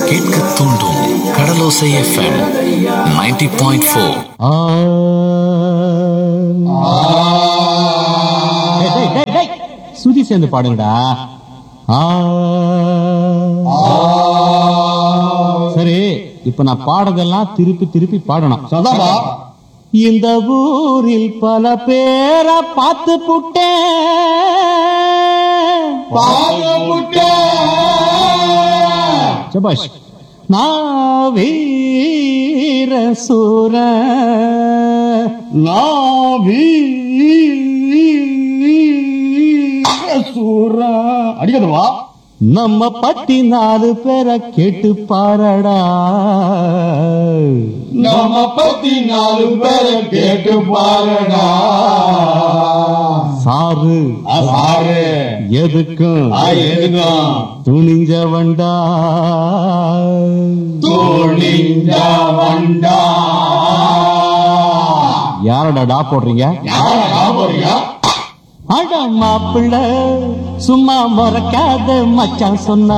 கேட்க தூண்டும் கடலோசை FM 90.4 point four டேய், டேய், டேய், டேய். சுதி சேர்ந்து பாடுங்கடா ஆ. சரி இப்ப நான் பாடுறதெல்லாம் திருப்பி திருப்பி பாடணும் சதாபா இந்த ஊரில் பல பேரை பார்த்து புட்டேன் சபாஷ் நான் வீர சூர சூரா அடிக்கதுவா நம்ம பட்டி நாலு பேரை கேட்டு பாரடா நம்ம பத்தி நாலு பேரை கேட்டு பாருடா சாரு சாரு எதுக்கும் எதுக்கும் துணிஞ்சவன்டா தோழிஞ்ச வண்டா யாரடா டா போடுறீங்க யாரா போறீங்க அட மாப்பிள்ள சும்மா மறக்காத மச்சான் சொன்ன